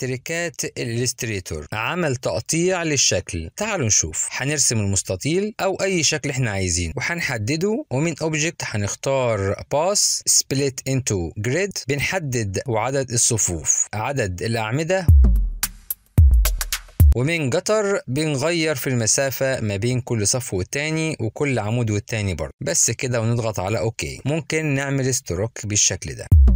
تريكات الالستريتور عمل تقطيع للشكل تعالوا نشوف هنرسم المستطيل او اي شكل احنا عايزينه وهنحدده ومن اوبجكت هنختار باس سبليت انتو جريد بنحدد وعدد الصفوف عدد الاعمده ومن جتر بنغير في المسافة ما بين كل صف والتاني وكل عمود والتاني برضه بس كده ونضغط على اوكي ممكن نعمل ستروك بالشكل ده